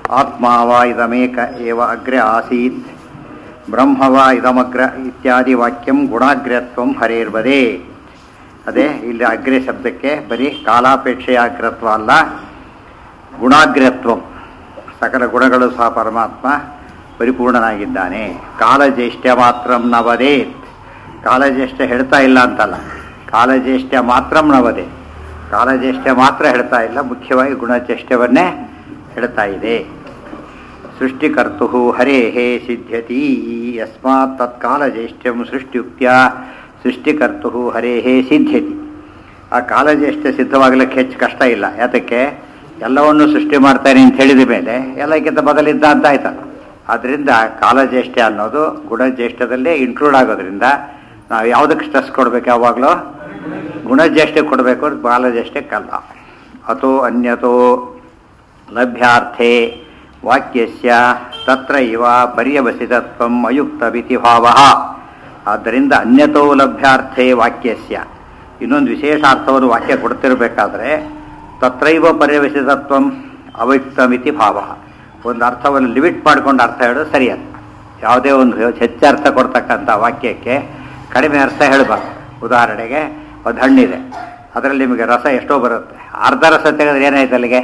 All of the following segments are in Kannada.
ಆತ್ಮ ವಾ ಇದಮೇಕ ಏವ ಅಗ್ರೆ ಆಸೀತ್ ಬ್ರಹ್ಮ ವಾ ಇದಮಗ್ರ ಇತ್ಯಾದಿ ವಾಕ್ಯಂ ಗುಣಾಗ್ರತ್ವಂ ಹರೇರ್ವದೇ ಅದೇ ಇಲ್ಲಿ ಅಗ್ರೆ ಶಬ್ದಕ್ಕೆ ಬರೀ ಕಾಲಾಪೇಕ್ಷೆಯ ಅಗ್ರತ್ವ ಅಲ್ಲ ಗುಣಾಗ್ರತ್ವಂ ಸಕಲ ಗುಣಗಳು ಸಹ ಪರಮಾತ್ಮ ಪರಿಪೂರ್ಣನಾಗಿದ್ದಾನೆ ಕಾಲಜ್ಯೇಷ್ಠ ಮಾತ್ರ ನವದೇತ್ ಕಾಲಜ್ಯೇಷ್ಠ ಹೇಳ್ತಾ ಇಲ್ಲ ಅಂತಲ್ಲ ಕಾಲಜ್ಯೇಷ್ಠ ಮಾತ್ರ ನವದೇ ಕಾಲಜ್ಯೇಷ್ಠ ಮಾತ್ರ ಹೇಳ್ತಾ ಇಲ್ಲ ಮುಖ್ಯವಾಗಿ ಗುಣಜ್ಯೇಷ್ಠವನ್ನೇ ಹೇಳ್ತಾ ಇದೆ ಸೃಷ್ಟಿಕರ್ತು ಹರೇ ಸಿದ್ಧ್ಯತಿ ಯಸ್ಮಾತ್ ತತ್ಕಾಲಜ್ಯೇಷ್ಠ್ಯಂ ಸೃಷ್ಟಿಯುಕ್ತ್ಯ ಸೃಷ್ಟಿಕರ್ತು ಹರೇ ಸಿದ್ಧ್ಯತಿ ಆ ಕಾಲಜ್ಯೇಷ್ಠ ಸಿದ್ಧವಾಗಲಿಕ್ಕೆ ಹೆಚ್ಚು ಕಷ್ಟ ಇಲ್ಲ ಯಾತಕ್ಕೆ ಎಲ್ಲವನ್ನು ಸೃಷ್ಟಿ ಮಾಡ್ತಾನೆ ಅಂತ ಹೇಳಿದ ಮೇಲೆ ಎಲ್ಲಕ್ಕಿಂತ ಮೊದಲಿದ್ದ ಅಂತ ಆಯ್ತಲ್ಲ ಆದ್ದರಿಂದ ಕಾಲಜ್ಯೇಷ್ಠ ಅನ್ನೋದು ಗುಣಜ್ಯೇಷ್ಠದಲ್ಲೇ ಇನ್ಕ್ಲೂಡ್ ಆಗೋದ್ರಿಂದ ನಾವು ಯಾವುದಕ್ಕೆ ಸ್ಟ್ರೆಸ್ ಕೊಡಬೇಕು ಯಾವಾಗಲೂ ಗುಣಜ್ಯೇಷ್ಠ ಕೊಡಬೇಕು ಕಾಲಜ್ಯೇಷ್ಠಕ್ಕಲ್ಲ ಅಥೋ ಅನ್ಯತೋ ಲಭ್ಯಾರ್ಥೆ ವಾಕ್ಯಸ್ಯ ತತ್ರ ಇವ ಪರ್ಯವಸಿತತ್ವಂ ಅಯುಕ್ತವಿತಿ ಭಾವ ಆದ್ದರಿಂದ ಅನ್ಯತೋ ಲಭ್ಯಾರ್ಥೆ ವಾಕ್ಯಸ್ಯ ಇನ್ನೊಂದು ವಿಶೇಷ ಅರ್ಥವನ್ನು ವಾಕ್ಯ ಕೊಡ್ತಿರಬೇಕಾದ್ರೆ ತತ್ರೈವ ಪರ್ಯವಸಿತತ್ವಂ ಅವಯುಕ್ತಮಿತಿ ಭಾವ ಒಂದು ಅರ್ಥವನ್ನು ಲಿಮಿಟ್ ಮಾಡ್ಕೊಂಡು ಅರ್ಥ ಹೇಳೋದು ಸರಿಯಲ್ಲ ಯಾವುದೇ ಒಂದು ಹೆಚ್ಚು ಅರ್ಥ ಕೊಡ್ತಕ್ಕಂಥ ವಾಕ್ಯಕ್ಕೆ ಕಡಿಮೆ ಅರ್ಥ ಹೇಳಬಾರ್ದು ಉದಾಹರಣೆಗೆ ಒಂದು ಹಣ್ಣಿದೆ ಅದರಲ್ಲಿ ನಿಮಗೆ ರಸ ಎಷ್ಟೋ ಬರುತ್ತೆ ಅರ್ಧ ರಸ ತೆಗೆದ್ರೆ ಏನಾಯ್ತು ಅಲ್ಲಿಗೆ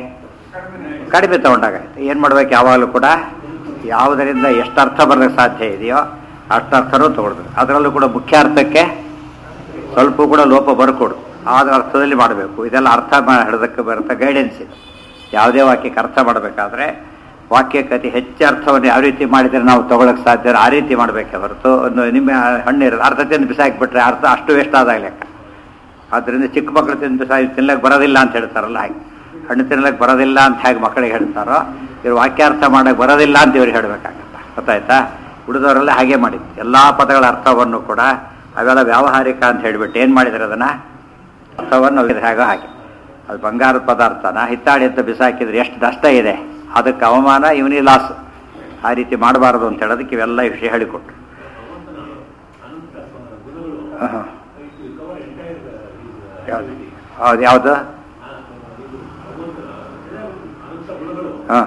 ಕಡಿಮೆ ತಗೊಂಡಾಗ ಏನು ಮಾಡ್ಬೇಕು ಯಾವಾಗಲೂ ಕೂಡ ಯಾವುದರಿಂದ ಎಷ್ಟು ಅರ್ಥ ಬರೋಕ್ಕೆ ಸಾಧ್ಯ ಇದೆಯೋ ಅಷ್ಟು ಅರ್ಥನೂ ತಗೊಳ್ಬೇಕು ಅದರಲ್ಲೂ ಕೂಡ ಮುಖ್ಯ ಅರ್ಥಕ್ಕೆ ಸ್ವಲ್ಪ ಕೂಡ ಲೋಪ ಬರ್ಕೊಡು ಆದ ಅರ್ಥದಲ್ಲಿ ಮಾಡಬೇಕು ಇದೆಲ್ಲ ಅರ್ಥ ಹಿಡೋದಕ್ಕೆ ಬರುತ್ತೆ ಗೈಡೆನ್ಸ್ ಇದೆ ಯಾವುದೇ ವಾಕ್ಯಕ್ಕೆ ಅರ್ಥ ಮಾಡಬೇಕಾದ್ರೆ ವಾಕ್ಯಕ್ಕೆ ಅತಿ ಹೆಚ್ಚು ಅರ್ಥವನ್ನು ಯಾವ ರೀತಿ ಮಾಡಿದರೆ ನಾವು ತಗೊಳಕ್ಕೆ ಸಾಧ್ಯ ಆ ರೀತಿ ಮಾಡಬೇಕೆ ಹೊರತು ಒಂದು ನಿಮ್ಮ ಹಣ್ಣು ಇರೋದು ಅರ್ಧ ತಿಂದು ಬಿಸಾಕಿಬಿಟ್ರೆ ಅರ್ಥ ಅಷ್ಟು ವೇಸ್ಟ್ ಆದಾಗ ಲೆಕ್ಕ ಆದ್ದರಿಂದ ಚಿಕ್ಕ ಮಕ್ಕಳು ತಿಂದು ಬಿಸಾಕಿ ತಿನ್ಲಕ್ಕೆ ಬರೋದಿಲ್ಲ ಅಂತ ಹೇಳ್ತಾರಲ್ಲ ಹಾಗೆ ಹಣ್ಣು ತಿನ್ಲಕ್ಕೆ ಬರೋದಿಲ್ಲ ಅಂತ ಹೇಗೆ ಮಕ್ಕಳಿಗೆ ಹೇಳ್ತಾರೋ ಇವ್ರು ವಾಕ್ಯಾರ್ಥ ಮಾಡೋಕ್ಕೆ ಬರೋದಿಲ್ಲ ಅಂತ ಇವ್ರಿಗೆ ಹೇಳಬೇಕಾಗತ್ತೆ ಗೊತ್ತಾಯ್ತಾ ಉಳಿದವರೆಲ್ಲ ಹಾಗೆ ಮಾಡಿದ್ದು ಎಲ್ಲ ಪದಗಳ ಅರ್ಥವನ್ನು ಕೂಡ ಅವೆಲ್ಲ ವ್ಯಾವಹಾರಿಕ ಅಂತ ಹೇಳಿಬಿಟ್ಟು ಏನು ಮಾಡಿದ್ದಾರೆ ಅದನ್ನು ಅರ್ಥವನ್ನು ಹೇಗೋ ಹಾಗೆ ಅದು ಬಂಗಾರದ ಪದಾರ್ಥನ ಹಿತ್ತಾಡಿ ಅಂತ ಬಿಸಾಕಿದ್ರೆ ಎಷ್ಟು ನಷ್ಟ ಇದೆ ಅದಕ್ಕೆ ಅವಮಾನ ಇವನಿಗೆ ಲಾಸ್ ಆ ರೀತಿ ಮಾಡಬಾರದು ಅಂತ ಹೇಳೋದಕ್ಕೆ ಇವೆಲ್ಲ ವಿಷಯ ಹೇಳಿಕೊಟ್ರು ಹಾಂ ಯಾವುದು ಹೌದು ಯಾವುದು ಹಾಂ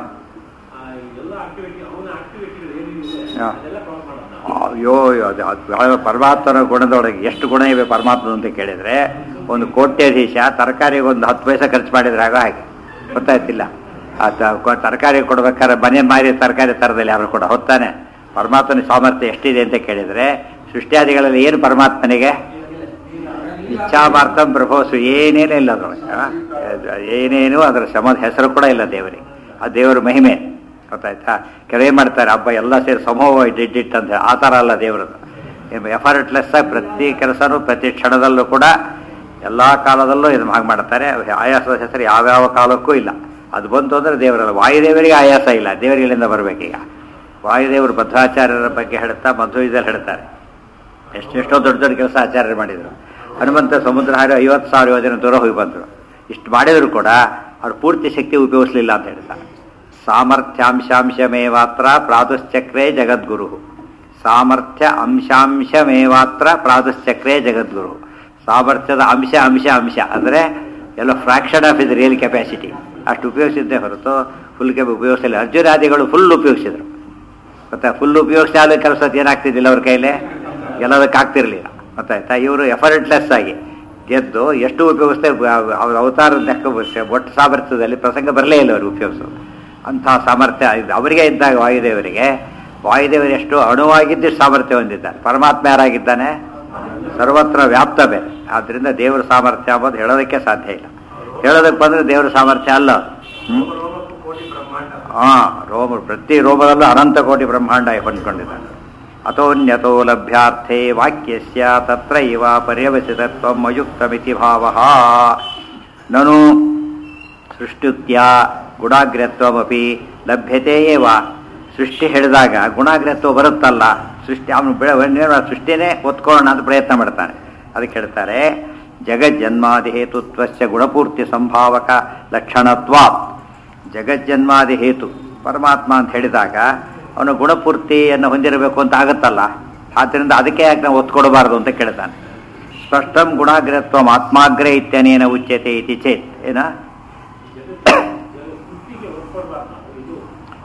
ಹಾಂ ಅಯ್ಯೋ ಅದು ಅದು ಪರಮಾತ್ಮನ ಗುಣದೊಳಗೆ ಎಷ್ಟು ಗುಣ ಇವೆ ಪರಮಾತ್ಮ ಅಂತ ಕೇಳಿದರೆ ಒಂದು ಕೋಟ್ಯಾಧೀಶ ತರಕಾರಿಗೆ ಒಂದು ಹತ್ತು ಪೈಸೆ ಖರ್ಚು ಮಾಡಿದ್ರೆ ಆಗ ಹಾಗೆ ಗೊತ್ತಾಯ್ತಿಲ್ಲ ಆ ತರಕಾರಿ ಕೊಡ್ಬೇಕಾದ್ರೆ ಮನೆ ಮಾರಿ ತರಕಾರಿ ತರದಲ್ಲಿ ಯಾರು ಕೂಡ ಹೊತ್ತಾನೆ ಪರಮಾತ್ಮನ ಸಾಮರ್ಥ್ಯ ಎಷ್ಟಿದೆ ಅಂತ ಕೇಳಿದರೆ ಸೃಷ್ಟಿಯಾದಿಗಳಲ್ಲಿ ಏನು ಪರಮಾತ್ಮನಿಗೆ ಇಚ್ಛಾಮಾರ್ಥಂ ಪ್ರಭೋಸು ಏನೇನೂ ಇಲ್ಲ ಅದರೊಳಗೆ ಏನೇನು ಅದರ ಶ್ರಮದ ಹೆಸರು ಕೂಡ ಇಲ್ಲ ದೇವರಿಗೆ ಆ ದೇವರ ಮಹಿಮೆ ಗೊತ್ತಾಯ್ತಾ ಕೆಲವೇ ಮಾಡ್ತಾರೆ ಹಬ್ಬ ಎಲ್ಲ ಸೇರಿ ಸಮೂಹ ಡಿಡ್ಡಿಟ್ ಅಂತ ಆ ಥರ ಅಲ್ಲ ದೇವರದು ಎಫರ್ಟ್ಲೆಸ್ ಆಗಿ ಪ್ರತಿ ಕೆಲಸನೂ ಪ್ರತಿ ಕ್ಷಣದಲ್ಲೂ ಕೂಡ ಎಲ್ಲ ಕಾಲದಲ್ಲೂ ಇದು ಹಾಗೆ ಮಾಡ್ತಾರೆ ಆಯಾಸದ ಹೆಸರು ಯಾವ್ಯಾವ ಕಾಲಕ್ಕೂ ಇಲ್ಲ ಅದು ಬಂತು ಅಂದರೆ ದೇವರಲ್ಲ ವಾಯುದೇವರಿಗೆ ಆಯಾಸ ಇಲ್ಲ ದೇವರಿಗಳಿಂದ ಬರಬೇಕೀಗ ವಾಯುದೇವರು ಭದ್ರಾಚಾರ್ಯರ ಬಗ್ಗೆ ಹೇಳ್ತಾ ಮಧ್ವಿದಲ್ಲಿ ಹೇಳ್ತಾರೆ ಎಷ್ಟೆಷ್ಟೋ ದೊಡ್ಡ ದೊಡ್ಡ ಕೆಲಸ ಆಚಾರ್ಯರು ಮಾಡಿದರು ಹನುಮಂತ ಸಮುದ್ರ ಹಾರಿ ಐವತ್ತು ಸಾವಿರ ಯೋಜನೆ ದೂರ ಹೋಗಿ ಬಂದರು ಇಷ್ಟು ಮಾಡಿದರೂ ಕೂಡ ಅವ್ರು ಪೂರ್ತಿ ಶಕ್ತಿ ಉಪಯೋಗಿಸಲಿಲ್ಲ ಅಂತ ಹೇಳ್ತಾರೆ ಸಾಮರ್ಥ್ಯಾಂಶಾಂಶಮೇವಾತ್ರ ಪ್ರಾದುಶ್ಚಕ್ರೇ ಜಗದ್ಗುರು ಸಾಮರ್ಥ್ಯ ಅಂಶಾಂಶಮೇವಾತ್ರ ಪ್ರಾದುಶ್ಚಕ್ರೇ ಜಗದ್ಗುರು ಸಾಮರ್ಥ್ಯದ ಅಂಶ ಅಂಶ ಅಂಶ ಅಂದರೆ ಎಲ್ಲ fraction of is real capacity ಅಷ್ಟು ಉಪಯೋಗಿಸಿದ್ದೇ ಹೊರತು ಫುಲ್ ಕೆಪ್ ಉಪಯೋಗಿಸಲಿಲ್ಲ ಅರ್ಜುನಾದಿಗಳು ಫುಲ್ ಉಪಯೋಗಿಸಿದ್ರು ಮತ್ತೆ ಫುಲ್ ಉಪಯೋಗಿಸಿ ಆದ ಕೆಲಸ ಏನಾಗ್ತಿದ್ದಿಲ್ಲ ಅವ್ರ ಕೈಲೇ ಎಲ್ಲದಕ್ಕೆ ಆಗ್ತಿರ್ಲಿಲ್ಲ ಗೊತ್ತಾಯ್ತಾ ಇವರು ಎಫರ್ಟ್ಲೆಸ್ ಆಗಿ ಗೆದ್ದು ಎಷ್ಟು ಉಪಯೋಗಿಸ್ತಾರೆ ಅವ್ರ ಅವತಾರ ಲೆಕ್ಕ ಒಟ್ಟು ಸಾಮರ್ಥ್ಯದಲ್ಲಿ ಪ್ರಸಂಗ ಬರಲೇ ಇಲ್ಲ ಅವರು ಉಪಯೋಗಿಸೋದು ಅಂತಹ ಸಾಮರ್ಥ್ಯ ಅವರಿಗೆ ಇದ್ದಾಗ ವಾಯುದೇವರಿಗೆ ವಾಯುದೇವರು ಎಷ್ಟು ಅಣುವಾಗಿದ್ದು ಸಾಮರ್ಥ್ಯ ಹೊಂದಿದ್ದಾನೆ ಪರಮಾತ್ಮ ಯಾರಾಗಿದ್ದಾನೆ ಸರ್ವತ್ರ ವ್ಯಾಪ್ತ ಬೇರೆ ಆದ್ದರಿಂದ ದೇವರ ಸಾಮರ್ಥ್ಯ ಅಂಬೋದು ಹೇಳೋದಕ್ಕೆ ಸಾಧ್ಯ ಇಲ್ಲ ಹೇಳೋದಕ್ಕೆ ಬಂದರೆ ದೇವರ ಸಾಮರ್ಥ್ಯ ಅಲ್ಲ ಹಾಂ ರೋಮ ಪ್ರತಿ ರೋಮದಲ್ಲೂ ಅನಂತ ಕೋಟಿ ಬ್ರಹ್ಮಾಂಡ ಹೊಂದ್ಕೊಂಡಿದ್ದಾನೆ ಅಥೋನ್ಯತೋ ಲಭ್ಯಾರ್ಥೆ ವಾಕ್ಯಸ್ಯ ತತ್ರ ಇವ ಪರ್ಯವಸಿತತ್ವಂ ಅಯುಕ್ತಮಿತಿ ಭಾವ ನನು ಸೃಷ್ಟ್ಯುತ್ಯ ಗುಣಾಗ್ರತ್ವಮಪಿ ಲಭ್ಯತೆ ಏವ ಸೃಷ್ಟಿ ಹೇಳಿದಾಗ ಗುಣಾಗ್ರತ್ವ ಬರುತ್ತಲ್ಲ ಸೃಷ್ಟಿ ಅವನು ಬೆಳೆ ಸೃಷ್ಟಿನೇ ಒತ್ಕೊಳ್ಳೋಣ ಅಂತ ಪ್ರಯತ್ನ ಮಾಡ್ತಾನೆ ಅದಕ್ಕೆ ಹೇಳ್ತಾರೆ ಜಗಜ್ಜನ್ಮಾದಿ ಹೇತುತ್ವಸ್ಯ ಗುಣಪೂರ್ತಿ ಸಂಭಾವಕ ಲಕ್ಷಣತ್ವಾತ್ ಜಗಜ್ಜನ್ಮಾದಿ ಹೇತು ಪರಮಾತ್ಮ ಅಂತ ಹೇಳಿದಾಗ ಅವನು ಗುಣಪೂರ್ತಿಯನ್ನು ಹೊಂದಿರಬೇಕು ಅಂತ ಆಗುತ್ತಲ್ಲ ಆದ್ದರಿಂದ ಅದಕ್ಕೆ ಯಾಕೆ ನಾವು ಒತ್ತು ಕೊಡಬಾರದು ಅಂತ ಕೇಳ್ತಾನೆ ಸ್ಪಷ್ಟಂ ಗುಣಾಗ್ರತ್ವ ಆತ್ಮಾಗ್ರೇ ಇತ್ಯನೇನ ಉಚ್ಯತೆ ಇತಿ ಚೇತ್ ಏನ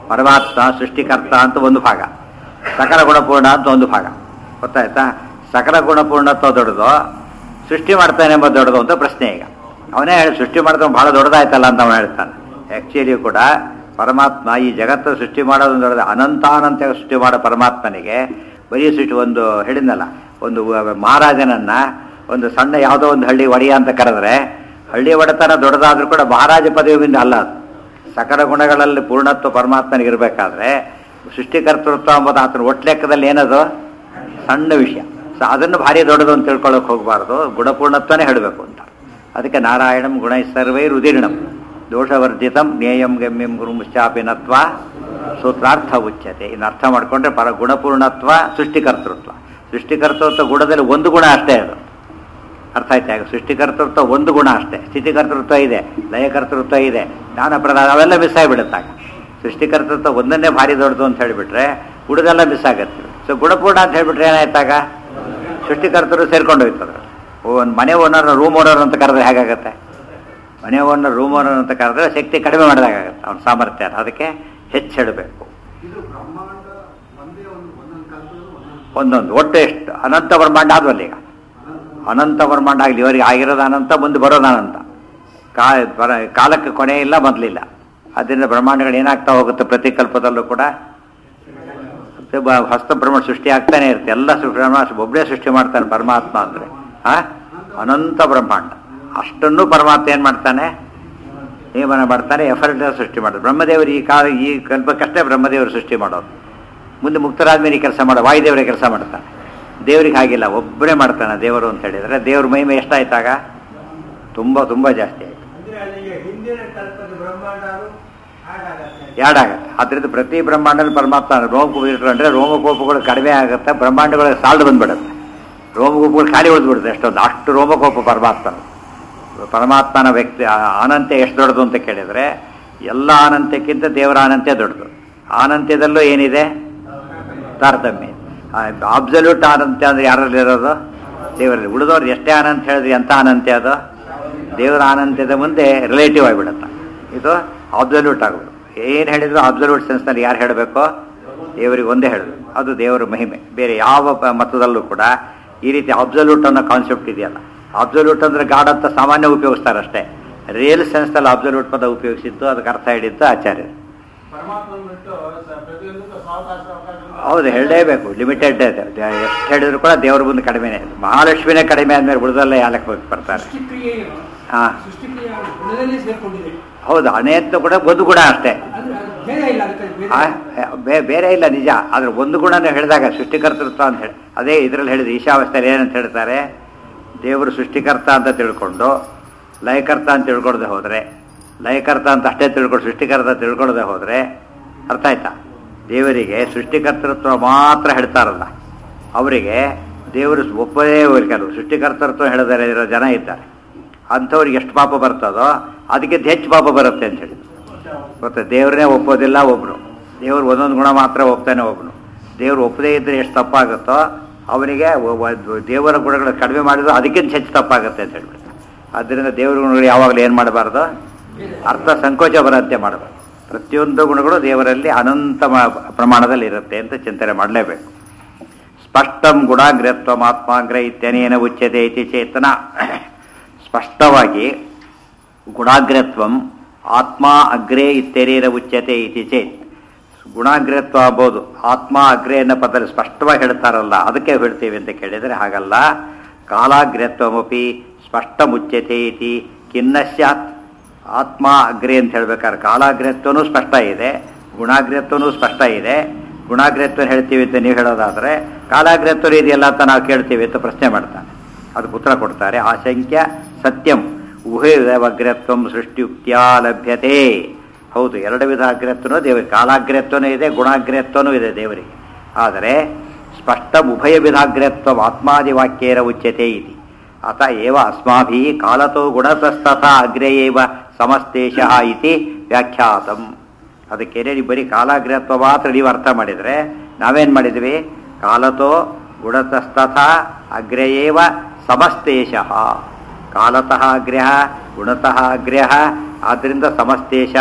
ಪರಮಾತ್ಮ ಸೃಷ್ಟಿಕರ್ತ ಅಂತ ಒಂದು ಭಾಗ ಸಕಲ ಗುಣಪೂರ್ಣ ಅಂತ ಒಂದು ಭಾಗ ಗೊತ್ತಾಯ್ತಾ ಸಕಲ ಗುಣಪೂರ್ಣತ್ವ ದೊಡ್ಡದು ಸೃಷ್ಟಿ ಮಾಡ್ತಾನೆ ಎಂಬ ದೊಡ್ಡದು ಅಂತ ಪ್ರಶ್ನೆ ಈಗ ಅವನೇ ಹೇಳಿ ಸೃಷ್ಟಿ ಮಾಡಿದವ ಬಹಳ ದೊಡ್ಡದಾಯ್ತಲ್ಲ ಅಂತ ಅವನು ಹೇಳ್ತಾನೆ ಆ್ಯಕ್ಚುಲಿ ಕೂಡ ಪರಮಾತ್ಮ ಈ ಜಗತ್ತು ಸೃಷ್ಟಿ ಮಾಡೋದು ದೊಡ್ಡದು ಅನಂತಾನಂತ ಸೃಷ್ಟಿ ಮಾಡೋ ಪರಮಾತ್ಮನಿಗೆ ಬರೀ ಸೃಷ್ಟಿ ಒಂದು ಹೇಳಿದ್ನಲ್ಲ ಒಂದು ಮಹಾರಾಜನನ್ನ ಒಂದು ಸಣ್ಣ ಯಾವುದೋ ಒಂದು ಹಳ್ಳಿ ಒಡೆಯ ಅಂತ ಕರೆದ್ರೆ ಹಳ್ಳಿ ಒಡೆತನ ದೊಡ್ಡದಾದ್ರೂ ಕೂಡ ಮಹಾರಾಜ ಪದವಿಯಿಂದ ಅಲ್ಲ ಅದು ಸಕಲ ಗುಣಗಳಲ್ಲಿ ಪೂರ್ಣತ್ವ ಪರಮಾತ್ಮನಿಗೆ ಇರಬೇಕಾದ್ರೆ ಸೃಷ್ಟಿಕರ್ತೃತ್ವ ಎಂಬುದು ಆತನ ಒಟ್ಲೆಕ್ಕದಲ್ಲಿ ಏನದು ಸಣ್ಣ ವಿಷಯ ಸೊ ಅದನ್ನು ಭಾರಿ ದೊಡ್ಡದು ಅಂತ ತಿಳ್ಕೊಳ್ಳೋಕೆ ಹೋಗಬಾರ್ದು ಗುಣಪೂರ್ಣತ್ವನೇ ಹೇಳಬೇಕು ಅಂತ ಅದಕ್ಕೆ ನಾರಾಯಣಂ ಗುಣ ಸರ್ವೈ ರುದಿರ್ಣಂ ದೋಷವರ್ಜಿತಂ ಜ್ಞೇಯಂ ಗಮ್ಯಂ ಗುರುಮುಶ್ಚಾಪಿನತ್ವ ಸೂತ್ರಾರ್ಥ ಉಚ್ಯತೆ ಇನ್ನು ಅರ್ಥ ಮಾಡಿಕೊಂಡ್ರೆ ಪರ ಗುಣಪೂರ್ಣತ್ವ ಸೃಷ್ಟಿಕರ್ತೃತ್ವ ಸೃಷ್ಟಿಕರ್ತೃತ್ವ ಗುಣದಲ್ಲಿ ಒಂದು ಗುಣ ಅಷ್ಟೇ ಅದು ಅರ್ಥ ಆಯ್ತಾ ಈಗ ಸೃಷ್ಟಿಕರ್ತೃತ್ವ ಒಂದು ಗುಣ ಅಷ್ಟೇ ಸ್ಥಿತಿಕರ್ತೃತ್ವ ಇದೆ ಲಯಕರ್ತೃತ್ವ ಇದೆ ಜ್ಞಾನ ಪ್ರಧಾನ ಅವೆಲ್ಲ ಮಿಸ್ ಆಗಿಬಿಡುತ್ತಾಗ ಸೃಷ್ಟಿಕರ್ತೃತ್ವ ಒಂದನ್ನೇ ಭಾರಿ ದೊಡ್ಡದು ಅಂತ ಹೇಳಿಬಿಟ್ರೆ ಉಳಿದೆಲ್ಲ ಮಿಸ್ ಆಗತ್ತೆ ಸೊ ಗುಣಪೂರ್ಣ ಅಂತ ಹೇಳ್ಬಿಟ್ರೆ ಏನಾಯ್ತಾಗ ಸೃಷ್ಟಿಕರ್ತರು ಸೇರ್ಕೊಂಡು ಹೋಯ್ತದ ಒಂದು ಮನೆ ಓನರ್ ರೂಮ್ ಓನರ್ ಅಂತ ಕರೆದ್ರೆ ಹೇಗಾಗತ್ತೆ ಮನೆ ಓನರ್ ರೂಮ್ ಓನರ್ ಅಂತ ಕರೆದ್ರೆ ಶಕ್ತಿ ಕಡಿಮೆ ಮಾಡಿದಾಗತ್ತೆ ಅವ್ನ ಸಾಮರ್ಥ್ಯ ಅದಕ್ಕೆ ಹೆಚ್ಚು ಹೇಳಬೇಕು ಇದು ಬ್ರಹ್ಮಾಂಡ ಒಂದೇ ಒಂದು ಒಂದೊಂದು ಕಲ್ಪದಲ್ಲಿ ಒಂದೊಂದು ಒಂದೊಂದು ಒಟ್ಟು ಎಷ್ಟು ಅನಂತ ಬ್ರಹ್ಮಾಂಡ ಆದ್ವಲ್ಲ ಈಗ ಅನಂತ ಬ್ರಹ್ಮಾಂಡ ಆಗಲಿ ಇವರಿಗೆ ಆಗಿರೋದು ಅನಂತ ಮುಂದೆ ಬರೋದು ಅನಂತ ಕಾ ಬರ- ಕಾಲಕ್ಕೆ ಕೊನೆ ಇಲ್ಲ ಮೊದಲಿಲ್ಲ ಅದರಿಂದ ಬ್ರಹ್ಮಾಂಡಗಳು ಏನಾಗ್ತಾ ಹೋಗುತ್ತೆ ಪ್ರತಿ ಕಲ್ಪದಲ್ಲೂ ಕೂಡ ಮತ್ತೆ ಬ- ಹೊಸ ಬ್ರಹ್ಮಾಂಡ ಸೃಷ್ಟಿ ಆಗ್ತಾನೆ ಇರುತ್ತೆ ಎಲ್ಲ ಸೃ- ಬ್ರಹ್ಮಾಂಡ ಒಬ್ಬನೇ ಸೃಷ್ಟಿ ಮಾಡ್ತಾನೆ ಪರಮಾತ್ಮ ಅಂದರೆ ಆ ಅನಂತ ಬ್ರಹ್ಮಾಂಡ ಅಷ್ಟನ್ನು ಪರಮಾತ್ಮ ಏನು ಮಾಡ್ತಾನೆ ನಿಯಮನ ಮಾಡ್ತಾನೆ ಎಫರ್ಟ್ ಸೃಷ್ಟಿ ಮಾಡೋದು ಬ್ರಹ್ಮದೇವರು ಈ ಕಾಲ ಈ ಕಲ್ಪಕ್ಕಷ್ಟೇ ಬ್ರಹ್ಮದೇವರು ಸೃಷ್ಟಿ ಮಾಡೋದು ಮುಂದೆ ಮುಕ್ತರಾದ್ಮೇಲೆ ಈ ಕೆಲಸ ಮಾಡೋ ವಾಯುದೇವರೇ ಕೆಲಸ ಮಾಡ್ತಾನೆ ದೇವ್ರಿಗೆ ಹಾಗಿಲ್ಲ ಒಬ್ಬನೇ ಮಾಡ್ತಾನೆ ದೇವರು ಅಂತ ಹೇಳಿದರೆ ದೇವ್ರ ಮಹಿಮೆ ಎಷ್ಟಾಯ್ತಾಗ ತುಂಬ ತುಂಬ ಜಾಸ್ತಿ ಆಯ್ತು ಅಂದ್ರೆ ಅಲ್ಲಿಗೆ ಹಿಂದಿನ ಕಲ್ಪದ ಬ್ರಹ್ಮಾಂಡ ಅದು ಹಾಗಾಗತ್ತೆ ಎರಡಾಗತ್ತೆ ಅದರಿಂದ ಪ್ರತಿ ಬ್ರಹ್ಮಾಂಡದಲ್ಲಿ ಪರಮಾತ್ಮ ರೋಮಕೋಪ ಇಟ್ಕೊಂಡ್ರೆ ರೋಮಕೋಪಗಳು ಕಡಿಮೆ ಆಗುತ್ತೆ ಬ್ರಹ್ಮಾಂಡಗಳು ಸಾಲ್ದು ಬಂದ್ಬಿಡುತ್ತೆ ರೋಮಕೋಪಗಳು ಖಾಲಿ ಉಳಿದ್ಬಿಡುತ್ತೆ ಎಷ್ಟೊಂದು ಅಷ್ಟು ರೋಮಕೋಪ ಪರಮಾತ್ಮನ ಪರಮಾತ್ಮನ ವ್ಯಕ್ತಿ ಆ- ಅನಂತ್ಯ ಎಷ್ಟು ದೊಡ್ಡದು ಅಂತ ಕೇಳಿದರೆ ಎಲ್ಲ ಅನಂತ್ಯಕ್ಕಿಂತ ದೇವರ ಅನಂತ್ಯ ದೊಡ್ಡದು ಅನಂತ್ಯದಲ್ಲೂ ಏನಿದೆ ತಾರತಮ್ಯ ಅಬ್ಸಲ್ಯೂಟ್ ಅನಂತ್ಯ ಅಂದ್ರೆ ಯಾರಲ್ಲಿ ಇರೋದು ದೇವರಲ್ಲಿ ಉಳಿದವ್ರು ಎಷ್ಟೇ ಅನಂತ ಹೇಳಿದ್ರೆ ಎಂಥ ಅನಂತ್ಯ ಅದು ದೇವರ ಅನಂತ್ಯದ ಮುಂದೆ ರಿಲೇಟಿವ್ ಆಗಿಬಿಡುತ್ತೆ ಇದು ಅಬ್ಸಲ್ಯೂಟ್ ಆಗೋದು ಏನು ಹೇಳಿದ್ರು ಅಬ್ಸಲ್ಯೂಟ್ ಸೆನ್ಸ್ನಲ್ಲಿ ಯಾರು ಹೇಳಬೇಕು ದೇವರಿಗೆ ಒಂದೇ ಹೇಳಬೇಕು ಅದು ದೇವರ ಮಹಿಮೆ ಬೇರೆ ಯಾವ ಪ- ಮತದಲ್ಲೂ ಕೂಡ ಈ ರೀತಿ ಅಬ್ಸಲ್ಯೂಟ್ ಅನ್ನೋ ಕಾನ್ಸೆಪ್ಟ್ ಇದೆಯಲ್ಲ ಅಬ್ಸಲ್ಯೂಟ್ ಅಂದ್ರೆ ಗಾಡ್ ಅಂತ ಸಾಮಾನ್ಯ ಉಪಯೋಗಿಸ್ತಾರೆ ಅಷ್ಟೇ ರಿಯಲ್ ಸೆನ್ಸ್ನಲ್ಲಿ ಅಬ್ಸಲ್ಯೂಟ್ ಪದ ಉಪಯೋಗಿಸಿದ್ದು ಅದಕ್ಕೆ ಅರ್ಥ ಹಿಡಿದ್ದು ಆಚಾರ್ಯರು ಪರಮಾತ್ಮನ ಬಿಟ್ಟು ಸ- ಪ್ರತಿಯೊಂದಕ್ಕೂ ಸಾವಕಾಶ ಅವಕಾಶ ಹೌದು ಹೇಳಲೇಬೇಕು ಲಿಮಿಟೆಡ್ ಎಷ್ಟು ಹೇಳಿದ್ರು ಕೂಡ ದೇವ್ರ ಮುಂದೆ ಕಡಿಮೆನೇ ಮಹಾಲಕ್ಷ್ಮಿನೇ ಕಡಿಮೆ ಆದ್ಮೇಲೆ ಉಳಿದಲ್ಲ ಯಾಲಕ್ಕೆ ಬರ್ತಾರೆ ಸೃಷ್ಟಿಕ್ರಿಯೆಯು ಹಾ ಸೃಷ್ಟಿಕ್ರಿಯೆ ಗುಣದಲ್ಲೇ ಸೇರ್ಕೊಂಡಿದೆ ಹೌದು ಅನೇಕ ಕೂಡ ಒಂದು ಗುಣ ಅಷ್ಟೇ ಅದು ಅದು ಭೇದ ಇಲ್ಲ ಅದಕ್ಕೆ ಭೇದ ಆ, ಇಲ್ಲ. ಬೇ- ಬೇರೆ ಇಲ್ಲ ನಿಜ ಆದ್ರೆ ಒಂದು ಗುಣನೇ ಹೇಳಿದಾಗ ಸೃಷ್ಟಿಕರ್ತೃತ್ವ ಅಂತ ಹೇಳಿ ಅದೇ ಇದರಲ್ಲಿ ಹೇಳಿದ ಈಶಾವಸ್ಥೆಯಲ್ಲಿ ಏನಂತ ಹೇಳ್ತಾರೆ ದೇವರು ಸೃಷ್ಟಿಕರ್ತ ಅಂತ ತಿಳ್ಕೊಂಡು ಲಯಕರ್ತ ಅಂತ ತಿಳ್ಕೊಳ್ದೆ ಹೋದ್ರೆ ಲಯಕರ್ತ ಅಂತ ಅಷ್ಟೇ ತಿಳ್ಕೊಂಡು ಸೃಷ್ಟಿಕರ್ತ ತಿಳ್ಕೊಳ್ಳದೆ ಹೋದ್ರೆ ಅರ್ಥ ಆಯ್ತಾ ದೇವರಿಗೆ ಸೃಷ್ಟಿಕರ್ತೃತ್ವ ಮಾತ್ರ ಹೇಳ್ತಾರಲ್ಲ ಅವರಿಗೆ ದೇವರು ಒಪ್ಪದೇ ಕೆಲವು ಸೃಷ್ಟಿಕರ್ತೃತ್ವ ಹೇಳದರೆ ಇರೋ ಜನ ಇದ್ದಾರೆ ಅಂಥವ್ರಿಗೆ ಎಷ್ಟು ಪಾಪ ಬರ್ತದೋ ಅದಕ್ಕಿಂತ ಹೆಚ್ಚು ಪಾಪ ಬರುತ್ತೆ ಅಂತ ಹೇಳಿ ಗೊತ್ತಾ ದೇವ್ರನ್ನೇ ಒಪ್ಪೋದಿಲ್ಲ ಒಬ್ರು ದೇವ್ರು ಒಂದೊಂದು ಗುಣ ಮಾತ್ರ ಒಪ್ತಾನೆ ಒಬ್ನು ದೇವ್ರು ಒಪ್ಪದೇ ಇದ್ರೆ ಎಷ್ಟು ತಪ್ಪಾಗುತ್ತೋ ಅವನಿಗೆ ಒ- ಒ- ದೇವರ ಗುಣಗಳು ಕಡಿಮೆ ಮಾಡಿದ್ರು ಅದಕ್ಕಿಂತ ಹೆಚ್ಚು ತಪ್ಪಾಗುತ್ತೆ ಅಂತ ಹೇಳ್ಬಿಡ್ತಾರೆ ಆದ್ದರಿಂದ ದೇವರ ಗುಣಗಳು ಯಾವಾಗಲೂ ಏನು ಮಾಡಬಾರ್ದು ಅರ್ಥ ಸಂಕೋಚ ಬರಂತೆ ಮಾಡಬಾರ್ದು ಪ್ರತಿಯೊಂದು ಗುಣಗಳು ದೇವರಲ್ಲಿ ಅನಂತ ಮ- ಪ್ರಮಾಣದಲ್ಲಿ ಇರುತ್ತೆ ಅಂತ ಚಿಂತನೆ ಮಾಡಲೇಬೇಕು ಸ್ಪಷ್ಟಂ ಗುಣಾಗ್ರತ್ವಮಾತ್ಮಾಗ್ರ ಇತ್ಯನೇನ ಉಚ್ಯತೆ ಇತಿ ಚೇತನ ಸ್ಪಷ್ಟವಾಗಿ ಗುಣಾಗ್ರತ್ವಂ ಆತ್ಮ ಅಗ್ರೇ ಇತ್ಯನೇನ ಉಚ್ಯತೆ ಇತಿ ಚೇತ್ ಗುಣಾಗ್ರತ್ವ ಆಗ್ಬೋದು ಆತ್ಮ ಅಗ್ರೆ ಅನ್ನೋ ಪದದಲ್ಲಿ ಸ್ಪಷ್ಟವಾಗಿ ಹೇಳ್ತಾರಲ್ಲ ಅದಕ್ಕೆ ಹೇಳ್ತೀವಿ ಅಂತ ಕೇಳಿದರೆ ಹಾಗಲ್ಲ ಕಾಲಾಗ್ರತ್ವಮಪಿ ಸ್ಪಷ್ಟ ಮುಚ್ಯತೆ ಇತಿ ಖಿನ್ನ ಸ್ಯಾತ್ ಆತ್ಮ ಅಗ್ರೆ ಅಂತ ಹೇಳ್ಬೇಕಾದ್ರೆ ಕಾಲಾಗ್ರತ್ವನೂ ಸ್ಪಷ್ಟ ಇದೆ ಗುಣಾಗ್ರತ್ವನೂ ಸ್ಪಷ್ಟ ಇದೆ ಗುಣಾಗ್ರತ್ವ ಹೇಳ್ತೀವಿ ಅಂತ ನೀವು ಹೇಳೋದಾದ್ರೆ ಕಾಲಾಗ್ರತ್ವ ಇದೆಯಲ್ಲ ಅಂತ ನಾವು ಕೇಳ್ತೀವಿ ಅಂತ ಪ್ರಶ್ನೆ ಮಾಡ್ತಾನೆ ಅದಕ್ಕೆ ಉತ್ತರ ಕೊಡ್ತಾರೆ ಆಶಂಕ್ಯ ಸತ್ಯಂ ಉಭಯಗ್ರತ್ವಂ ಸೃಷ್ಟಿಯುಕ್ತಿಯ ಲಭ್ಯತೆ ಹೌದು ಎರಡು ವಿಧ ಅಗ್ರತ್ವನೂ ದೇವರಿಗೆ ಕಾಲಾಗ್ರತ್ವನೂ ಇದೆ ಗುಣಾಗ್ರತ್ವನೂ ಇದೆ ದೇವರಿಗೆ ಆದರೆ ಸ್ಪಷ್ಟ ಉಭಯ ವಿಧಾಗ್ರತ್ವ ಆತ್ಮಾದಿವಾಕ್ಯೇನ ಉಚ್ಯತೆ ಇತಿ ಅತ ಏವ ಅಸ್ಮಾಭಿ ಕಾಲತೋ ಗುಣತಸ್ತಥ ಅಗ್ರೇ ಏವ ಸಮಸ್ತೇಶಃ ಇತಿ ವ್ಯಾಖ್ಯಾತಂ ಅದಕ್ಕೆ ನೀವು ಬರೀ ಕಾಲಾಗ್ರತ್ವ ಮಾತ್ರ ನೀವು ಅರ್ಥ ಮಾಡಿದರೆ ನಾವೇನು ಮಾಡಿದ್ವಿ ಕಾಲತೋ ಗುಣತಸ್ತಥ ಅಗ್ರಯೇವ ಸಮಸ್ತೇಶಃ ಕಾಲತಃ ಅಗ್ರ್ಯ ಗುಣತಃ ಅಗ್ರ್ಯ ಆದ್ದರಿಂದ ಸಮಸ್ತೇಶಃ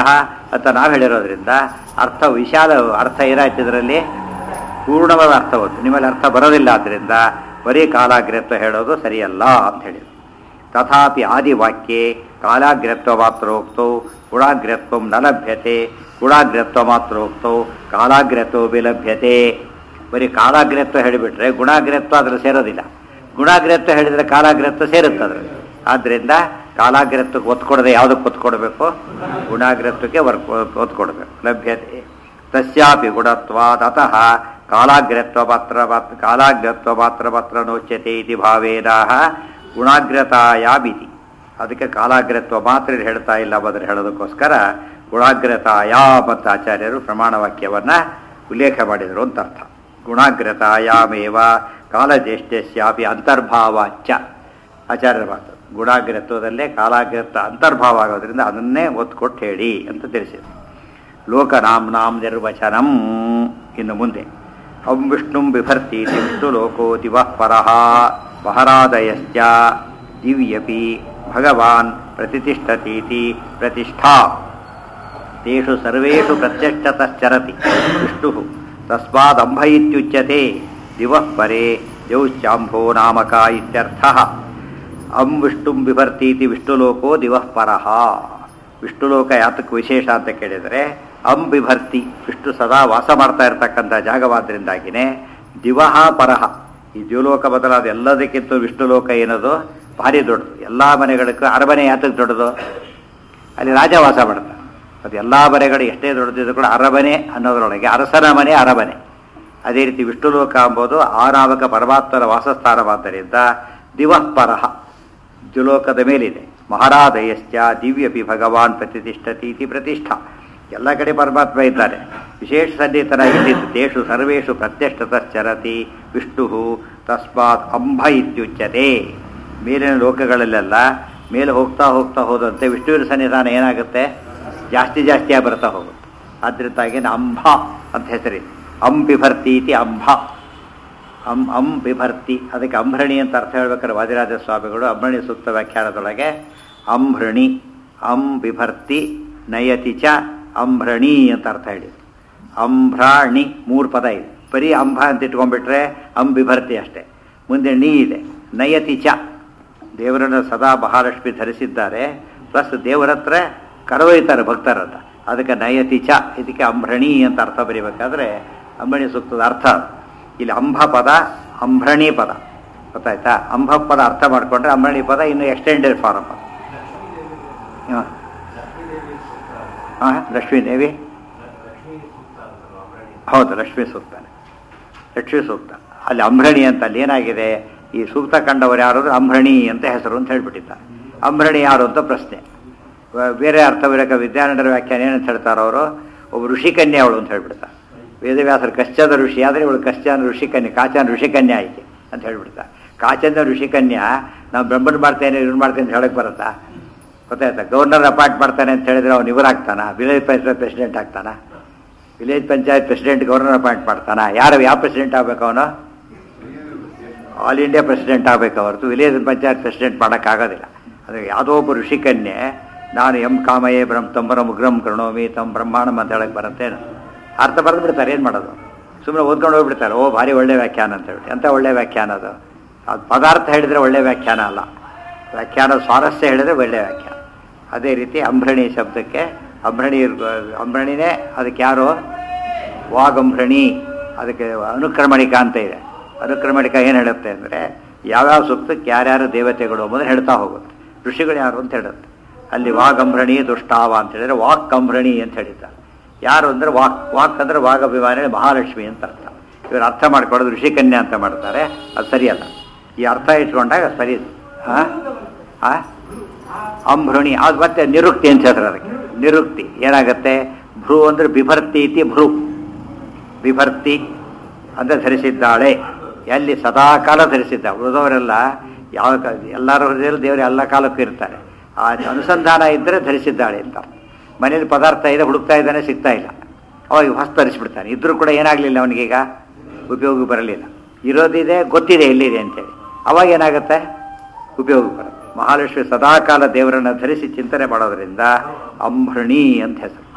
ಅಂತ ನಾವು ಹೇಳಿರೋದ್ರಿಂದ ಅರ್ಥ ವಿಶಾಲ ಅರ್ಥ ಏನಾಯ್ತು ಇದರಲ್ಲಿ ಪೂರ್ಣವಾದ ಅರ್ಥ ಹೋಯ್ತು ನಿಮ್ಮಲ್ಲಿ ಅರ್ಥ ಬರೋದಿಲ್ಲ ಆದ್ದರಿಂದ ಬರೀ ಕಾಲಾಗ್ರತ್ವ ಹೇಳೋದು ಸರಿಯಲ್ಲ ಅಂತ ಹೇಳಿದ್ರು ತಥಾಪಿ ಆದಿವಾಕ್ಯೆ ಕಾಲಾಗ್ರತ್ವ ಮಾತ್ರೋಕ್ತೌ ಗುಣಾಗ್ರತ್ವ ನ ಲಭ್ಯತೆ ಗುಣಾಗ್ರತ್ವ ಮಾತ್ರೋಕ್ತೌ ಕಾಲಾಗ್ರತ್ವ ಲಭ್ಯತೆ ಬರೀ ಕಾಲಾಗ್ರತ್ವ ಹೇಳಿಬಿಟ್ರೆ ಗುಣಾಗ್ರತ್ವ ಅದ್ರ ಸೇರೋದಿಲ್ಲ ಗುಣಾಗ್ರತ್ವ ಹೇಳಿದ್ರೆ ಕಾಲಾಗ್ರತ್ವ ಸೇರುತ್ತೆ ಅದ್ರಲ್ಲಿ ಆದ್ದರಿಂದ ಕಾಲಾಗ್ರತ್ವಕ್ಕೆ ಒತ್ತು ಕೊಡದೆ ಯಾವುದಕ್ಕೆ ಒತ್ತು ಕೊಡಬೇಕು ಗುಣಾಗ್ರತ್ವಕ್ಕೆ ವರ್ಕ್ ಒತ್ತು ಕೊಡಬೇಕು ಲಭ್ಯತೆ ತಸ್ಯಾಪಿ ಗುಣತ್ವಾದ್ ಅತಃ ಕಾಲಾಗ್ರತ್ವ ಮಾತ್ರ ಮಾತ್ರ ಕಾಲಾಗ್ರತ್ವ ಮಾತ್ರ ಮಾತ್ರ ನೋಚ್ಯತೆ ಇತಿ ಭಾವೇನಾಹ ಗುಣಾಗ್ರತಾಯಾಬಿತಿ ಅದಕ್ಕೆ ಕಾಲಾಗ್ರತ್ವ ಮಾತ್ರ ಇಲ್ಲಿ ಹೇಳ್ತಾ ಇಲ್ಲ ಬದಲು ಹೇಳೋದಕ್ಕೋಸ್ಕರ ಗುಣಾಗ್ರತಾಯಾ ಮತ್ತು ಆಚಾರ್ಯರು ಪ್ರಮಾಣ ವಾಕ್ಯವನ್ನು ಉಲ್ಲೇಖ ಮಾಡಿದರು ಅಂತ ಅರ್ಥ ಗುಣಾಗ್ರತಾಯಾಮೇವ ಕಾಲಜ್ಯೇಷ್ಠಸ್ಯಾಪಿ ಅಂತರ್ಭಾವಾಚ್ಯ ಆಚಾರ್ಯರ ಮಾತು ಗುಣಾಗ್ರತ್ವದಲ್ಲೇ ಕಾಲಾಗ್ರತ್ವ ಅಂತರ್ಭಾವ ಆಗೋದ್ರಿಂದ ಅದನ್ನೇ ಒತ್ತು ಕೊಟ್ಟು ಹೇಳಿ ಅಂತ ತಿಳಿಸಿದರು ಲೋಕನಾಂನಾಂ ನಿರ್ವಚನಂ ಇನ್ನು ಮುಂದೆ ಅಂ ವಿಷ್ಣುಂ ಬಿಭರ್ತಿ ವಿಷ್ಣು ಲೋಕೋ ದಿವಃ ಪರಃ ಪಹರಾದಯಶ್ಚ ದಿವ್ಯಪಿ ಭಗವಾನ್ ಪ್ರತಿಷ್ಠತೀತಿ ಪ್ರತಿಷ್ಠಾ ತೇಷು ಸರ್ವೇಷು ಪ್ರತ್ಯಕ್ಷತಶ್ಚರತಿ ವಿಷ್ಣು ತಸ್ಮಾದಂಭ ಇತ್ಯುಚ್ಯತೆ ದಿವಃ ಪರೇ ಯೌಶ್ಚಾಂಭೋ ನಾಮಕ ಇತ್ಯರ್ಥಃ ಅಂ ವಿಷ್ಣುಂ ಬಿಭರ್ತೀತಿ ವಿಷ್ಣುಲೋಕೋ ದಿವಃ ಪರಃ ವಿಷ್ಣುಲೋಕ ಯಾತಕ್ಕೆ ವಿಶೇಷ ಅಂತ ಕೇಳಿದರೆ ಅಂ ಬಿಭರ್ತಿ ವಿಷ್ಣು ಸದಾ ವಾಸ ಮಾಡ್ತಾ ಇರತಕ್ಕಂಥ ಜಾಗವಾದ್ದರಿಂದಾಗಿನೇ ದಿವಹ ಪರಹ ಈ ದ್ಯುಲೋಕ ಬದಲಾದ ಎಲ್ಲದಕ್ಕಿಂತ ವಿಷ್ಣುಲೋಕ ಏನದು ಭಾರಿ ದೊಡ್ಡದು ಎಲ್ಲ ಮನೆಗಳಿಗೂ ಅರಮನೆ ಯಾತಕ್ಕೆ ದೊಡ್ಡದು ಅಲ್ಲಿ ರಾಜ ವಾಸ ಮಾಡ್ತಾನೆ ಅದು ಎಲ್ಲ ಮನೆಗಳು ಎಷ್ಟೇ ದೊಡ್ಡದಿದ್ರು ಕೂಡ ಅರಮನೆ ಅನ್ನೋದರೊಳಗೆ ಅರಸನ ಮನೆ ಅರಮನೆ ಅದೇ ರೀತಿ ವಿಷ್ಣುಲೋಕ ಎಂಬುದು ಆನಾಮಕ ಪರಮಾತ್ಮನ ವಾಸಸ್ಥಾನವಾದ್ದರಿಂದ ದಿವಃ ಪರಹ ದ್ಯುಲೋಕದ ಮೇಲಿದೆ ಮಹಾರಾಧಯಶ್ಚ ದಿವ್ಯಪಿ ಭಗವಾನ್ ಪ್ರತಿಷ್ಠತೀತಿ ಪ್ರತಿಷ್ಠಾ ಎಲ್ಲ ಕಡೆ ಪರಮಾತ್ಮ ಇದ್ದಾರೆ ವಿಶೇಷ ಸನ್ನಿಹಿತನಾಗಿದ್ದು ತೇಷು ಸರ್ವೇಷು ಪ್ರತ್ಯಕ್ಷತಶ್ಚರತಿ ವಿಷ್ಣು ತಸ್ಮಾತ್ ಅಂಬ ಇತ್ಯುಚ್ಯತೆ ಮೇಲಿನ ಲೋಕಗಳಲ್ಲೆಲ್ಲ ಮೇಲೆ ಹೋಗ್ತಾ ಹೋಗ್ತಾ ಹೋದಂತೆ ವಿಷ್ಣುವಿನ ಸನ್ನಿಧಾನ ಏನಾಗುತ್ತೆ ಜಾಸ್ತಿ ಜಾಸ್ತಿಯಾಗಿ ಬರ್ತಾ ಹೋಗುತ್ತೆ ಆದ್ರಿಂದಾಗಿ ಅಂಬ ಅಂತ ಹೆಸರಿದೆ ಅಂ ಬಿಭರ್ತಿ ಇತಿ ಅಂಬ ಅಂ ಅಂ ಬಿಭರ್ತಿ ಅದಕ್ಕೆ ಅಂಭರಣಿ ಅಂತ ಅರ್ಥ ಹೇಳ್ಬೇಕಾದ್ರೆ ವಾದಿರಾಜ ಸ್ವಾಮಿಗಳು ಅಂಭರಣಿ ಸೂಕ್ತ ವ್ಯಾಖ್ಯಾನದೊಳಗೆ ಅಂಭೃಣಿ ಅಂ ಬಿಭರ್ತಿ ನಯತಿ ಚ ಅಂಭ್ರಣಿ ಅಂತ ಅರ್ಥ ಹೇಳಿದ್ರು ಅಂಭ್ರಾಣಿ ಮೂರು ಪದ ಇದೆ ಬರೀ ಅಂಬ ಅಂತ ಇಟ್ಕೊಂಡ್ಬಿಟ್ರೆ ಅಂ ಬಿಭರ್ತಿ ಅಷ್ಟೇ ಮುಂದೆ ನೀ ಇದೆ ನಯತಿ ಚ ದೇವರನ್ನು ಸದಾ ಮಹಾಲಕ್ಷ್ಮಿ ಧರಿಸಿದ್ದಾರೆ ಪ್ಲಸ್ ದೇವರ ಹತ್ರ ಕರವೊಯ್ತಾರೆ ಭಕ್ತರನ್ನ ಅದಕ್ಕೆ ನಯತಿ ಚ ಇದಕ್ಕೆ ಅಂಭ್ರಣಿ ಅಂತ ಅರ್ಥ ಬರೀಬೇಕಾದ್ರೆ ಅಂಬಣಿ ಸೂಕ್ತದ ಅರ್ಥ ಅದು. ಇಲ್ಲಿ ಅಂಬ ಪದ ಅಂಭ್ರಣಿ ಪದ ಗೊತ್ತಾಯ್ತಾ ಅಂಬ ಪದ ಅರ್ಥ ಮಾಡಿಕೊಂಡ್ರೆ ಅಂಬರಣಿ ಪದ ಇನ್ನು ಎಕ್ಸ್ಟೆಂಡೆಡ್ ಫಾರಮ್ ಅದು ಹಾಂ ಹಾಂ ಲಕ್ಷ್ಮೀ ದೇವಿ ಹೌದು ಲಕ್ಷ್ಮೀ ಸೂಕ್ತನೇ ಲಕ್ಷ್ಮೀ ಸೂಕ್ತ ಅಲ್ಲಿ ಅಂಭರಣಿ ಅಂತ ಅಲ್ಲಿ ಏನಾಗಿದೆ ಈ ಸೂಕ್ತ ಕಂಡವರು ಯಾರು ಅಂದ್ರೆ ಅಂಭರಣಿ ಅಂತ ಹೆಸರು ಅಂತ ಹೇಳ್ಬಿಟ್ಟಿದ್ದಾರೆ ಅಂಭರಣಿ ಯಾರು ಅಂತ ಪ್ರಶ್ನೆ ವ- ಬೇರೆ ಅರ್ಥವಿರಕ ವಿದ್ಯಾನಂದರ ವ್ಯಾಖ್ಯಾನ ಏನಂತ ಹೇಳ್ತಾರೆ ಅವರು ಒಬ್ಬ ಋಷಿಕನ್ಯೆ ಅವಳು ಅಂತ ಹೇಳ್ಬಿಡ್ತಾರೆ ವೇದವ್ಯಾಸರು ಕಶ್ಚದ ಋಷಿ ಆದರೆ ಇವಳು ಕಶ್ಚನ ಋಷಿಕನ್ಯೆ ಕಾಚನ ಋಷಿಕನ್ಯೆ ಆಯ್ಕೆ ಅಂತ ಹೇಳ್ಬಿಡ್ತಾರೆ ಕಾಚನ ಋಷಿಕನ್ಯಾ ನಾವು ಬ್ರಹ್ಮನ್ ಮಾಡ್ತೇನೆ ಇವ್ನು ಮಾಡ್ತೇನೆ ಅಂತ ಹೇಳಕ್ ಬರುತ್ತಾ ಗೊತ್ತಾಯ್ತಾ ಗವರ್ನರ್ ಅಪಾಯಿಂಟ್ ಮಾಡ್ತಾನೆ ಅಂತ ಹೇಳಿದ್ರೆ ಅವ್ನು ಇವರಾಗ್ತಾನ ವಿಲೇಜ್ ಪಂಚಾಯತ್ ಪ್ರೆಸಿಡೆಂಟ್ ಆಗ್ತಾನ village panchayat president governor appoint ಮಾಡ್ತಾನ ಯಾರು ಯಾವ ಪ್ರೆಸಿಡೆಂಟ್ ಆಗ್ಬೇಕು ಅವನು ಆಲ್ ಇಂಡಿಯಾ ಪ್ರೆಸಿಡೆಂಟ್ ಆಗಬೇಕು ಹೊರತು ವಿಲೇಜ್ ಪಂಚಾಯತ್ ಪ್ರೆಸಿಡೆಂಟ್ ಮಾಡೋಕ್ಕಾಗೋದಿಲ್ಲ ಅದು ಯಾವುದೋ ಒಬ್ಬ ಋಷಿಕನ್ಯೆ ನಾನು ಎಂ ಕಾಮಯೇ ಬ್ರಹ್ಮ ತಂಬರ ಮುಗ್ರಂ ಕರ್ಣೋಮಿ ತಮ್ಮ ಬ್ರಹ್ಮಾಂಡಂ ಅಂತ ಹೇಳಕ್ಕೆ ಬರುತ್ತೇನು ಅರ್ಥ ಬರೆದು ಬಿಡ್ತಾರೆ ಏನು ಮಾಡೋದು ಸುಮ್ಮನೆ ಓದ್ಕೊಂಡು ಹೋಗ್ಬಿಡ್ತಾರೆ ಓ ಭಾರಿ ಒಳ್ಳೆ ವ್ಯಾಖ್ಯಾನ ಅಂತ ಹೇಳಿ ಎಂಥ ಒಳ್ಳೆ ವ್ಯಾಖ್ಯಾನ ಅದು ಅದು ಪದಾರ್ಥ ಹೇಳಿದರೆ ಒಳ್ಳೆ ವ್ಯಾಖ್ಯಾನ ಅಲ್ಲ ವ್ಯಾಖ್ಯಾನ ಸ್ವಾರಸ್ಯ ಹೇಳಿದರೆ ಒಳ್ಳೆ ವ್ಯಾಖ್ಯಾನ ಅದೇ ರೀತಿ ಅಂಬ್ರಣಿ ಶಬ್ದಕ್ಕೆ ಅಂಬ್ರಣಿ ಅಂಬ್ರಣಿನೇ ಅದಕ್ಕೆ ಯಾರು ವಾಗಂಭ್ರಣಿ ಅದಕ್ಕೆ ಅನುಕ್ರಮಣಿಕ ಅಂತ ಇದೆ ಅನುಕ್ರಮಣಿಕ ಏನು ಹೇಳುತ್ತೆ ಅಂದರೆ ಯಾವ್ಯಾವ ಸೂಕ್ತಕ್ಕೆ ಯಾರ್ಯಾರು ದೇವತೆಗಳು ಎಂಬುದನ್ನು ಹೇಳ್ತಾ ಹೋಗುತ್ತೆ ಋಷಿಗಳು ಯಾರು ಅಂತ ಹೇಳುತ್ತೆ ಅಲ್ಲಿ ವಾಗಂಭ್ರಣಿ ದುಷ್ಟಾವ ಅಂತ ಹೇಳಿದ್ರೆ ವಾಕ್ ಕಂಭ್ರಣಿ ಅಂತ ಹೇಳಿದ್ದಾರೆ ಯಾರು ಅಂದರೆ ವಾಕ್ ವಾಕ್ ಅಂದರೆ ವಾಗಭಿಮಾನಿ ಮಹಾಲಕ್ಷ್ಮಿ ಅಂತ ಅರ್ಥ ಇವರು ಅರ್ಥ ಮಾಡ್ಕೊಳ್ಳೋದು ಋಷಿಕನ್ಯಾ ಅಂತ ಮಾಡ್ತಾರೆ ಅದು ಸರಿಯಲ್ಲ ಈ ಅರ್ಥ ಇಟ್ಕೊಂಡಾಗ ಸರಿ ಹಾಂ ಹಾಂ ಅಂಭೃಣಿ ಅದು ಮತ್ತೆ ನಿರುಕ್ತಿ ಅಂತ ಹೇಳ್ತಾರೆ ಅದಕ್ಕೆ ನಿರುಕ್ತಿ ಏನಾಗುತ್ತೆ ಭ್ರೂ ಅಂದ್ರೆ ಬಿಭರ್ತಿ ಇತಿ ಭ್ರೂ ಬಿಭರ್ತಿ ಅಂತ ಧರಿಸಿದ್ದಾಳೆ ಎಲ್ಲಿ ಸದಾಕಾಲ ಧರಿಸಿದ್ದ ಉಳಿದವರೆಲ್ಲ ಯಾವ ಕ- ಎಲ್ಲರ ಹೃದಯದಲ್ಲಿ ದೇವರು ಎಲ್ಲ ಕಾಲಕ್ಕೂ ಇರ್ತಾರೆ ಆ ಅನುಸಂಧಾನ ಇದ್ದರೆ ಧರಿಸಿದ್ದಾಳೆ ಅಂತ ಮನೇಲಿ ಪದಾರ್ಥ ಇದೆ ಹುಡುಕ್ತಾ ಇದ್ದಾನೆ ಸಿಗ್ತಾ ಇಲ್ಲ ಅವಾಗ ಹೊಸ ಧರಿಸ್ಬಿಡ್ತಾನೆ ಇದ್ರೂ ಕೂಡ ಏನಾಗಲಿಲ್ಲ ಅವನಿಗೀಗ ಉಪಯೋಗ ಬರಲಿಲ್ಲ ಇರೋದಿದೆ ಗೊತ್ತಿದೆ ಎಲ್ಲಿದೆ ಅಂತೇಳಿ ಅವಾಗ ಏನಾಗುತ್ತೆ ಉಪಯೋಗ ಬರುತ್ತೆ ಮಹಾಲಕ್ಷ್ಮಿ ಸದಾಕಾಲ ದೇವರನ್ನು ಧರಿಸಿ ಚಿಂತನೆ ಮಾಡೋದ್ರಿಂದ ಅಂಭೃಣಿ ಅಂತ ಹೆಸರು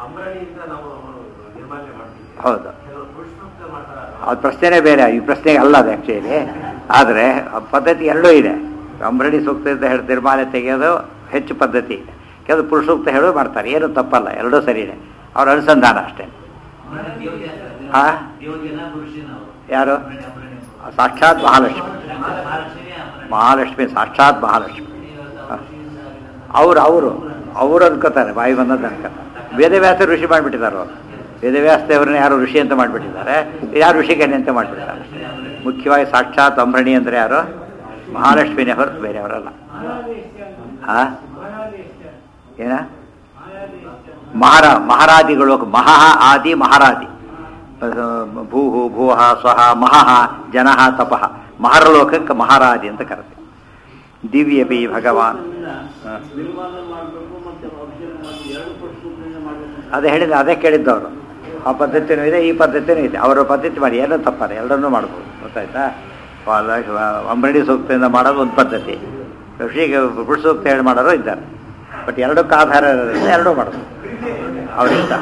ಅಂಬರಣಿಯಿಂದ ನಾವು ನಿರ್ಮಾಣ ಮಾಡ್ತೀವಿ ಹೌದು ಕೆಲವರು ಪುರುಷ ಮಾಡ್ತಾರೆ ಅದು ಪ್ರಶ್ನೆನೇ ಬೇರೆ ಈ ಪ್ರಶ್ನೆಗೆ ಅಲ್ಲ ಅದು ಆ್ಯಕ್ಚುಲಿ ಆದರೆ ಪದ್ಧತಿ ಎರಡೂ ಇದೆ ಅಂಬರಡಿ ಸೂಕ್ತ ಅಂತ ಹೇಳಿ ತೀರ್ಮಾನ ತೆಗೆಯೋದು ಹೆಚ್ಚು ಪದ್ಧತಿ ಇದೆ ಕೆಲವು ಪುರುಷ ಸೂಕ್ತ ಹೇಳೋದು ಮಾಡ್ತಾರೆ ಏನು ತಪ್ಪಲ್ಲ ಎರಡೂ ಸರಿನೇ ಅವ್ರ ಅನುಸಂಧಾನ ಅಷ್ಟೇ ಹಾ? ಯಾರು ಸಾಕ್ಷಾತ್ ಮಹಾಲಕ್ಷ್ಮಿ ಮಹಾಲಕ್ಷ್ಮಿ ಸಾಕ್ಷಾತ್ ಮಹಾಲಕ್ಷ್ಮಿ ಅವರು ಅವರು ಅವರು ಅನ್ಕೋತಾರೆ ಬಾಯಿ ಬಂದದ್ದು ಅನ್ಕೋತಾರೆ ವೇದವ್ಯಾಸ ಋಷಿ ಮಾಡಿಬಿಟ್ಟಿದ್ದಾರೆ ಅವರು ವೇದವ್ಯಾಸ ದೇವರನ್ನ ಯಾರು ಋಷಿ ಅಂತ ಮಾಡಿಬಿಟ್ಟಿದ್ದಾರೆ ಯಾರು ಋಷಿಕನ್ಯ ಅಂತ ಮಾಡಿಬಿಟ್ಟಿದ್ದಾರೆ ಮುಖ್ಯವಾಗಿ ಸಾಕ್ಷಾತ್ ಅಂಬರಣಿ ಅಂದರೆ ಯಾರು ಮಹಾಲಕ್ಷ್ಮಿನೇ ಹೊರತು ಬೇರೆಯವರಲ್ಲ ಹಾ ಏನ ಮಹಾರ ಮಹಾರಾದಿಗಳು ಮಹಾ ಆದಿ ಮಹಾರಾದಿ ಭೂಹು ಭೂಹ ಸ್ವಹ ಮಹಃ ಜನಃ ತಪಃ ಮಹರಲೋಕಕ್ಕೆ ಮಹಾರಾದಿ ಅಂತ ಕರೆದೆ ದಿವ್ಯಪಿ ಭಗವಾನ್ ಹ. ಅದೇ ಹೇಳಿದ ಅದೇ ಕೇಳಿದ್ದವರು ಆ ಪದ್ಧತಿನೂ ಇದೆ ಈ ಪದ್ಧತಿನೂ ಇದೆ ಅವರ ಪದ್ಧತಿ ಮಾಡಿ ಏನೂ ತಪ್ಪಾರೆ ಎರಡನ್ನೂ ಮಾಡ್ಬೋದು ಗೊತ್ತಾಯ್ತಾ ಪಾಲ- ಅಂಬರಡಿ ಸೂಕ್ತದಿಂದ ಮಾಡೋದು ಒಂದು ಪದ್ಧತಿ ಋಷಿಗೆ ಪುರುಷ ಸೂಕ್ತ ಹೇಳಿ ಮಾಡೋರು ಇದ್ದಾರೆ ಬಟ್ ಎರಡಕ್ಕೂ ಆಧಾರ ಇರೋದ್ರಿಂದ ಎರಡೂ ಮಾಡೋದು ಅವರಿಷ್ಟ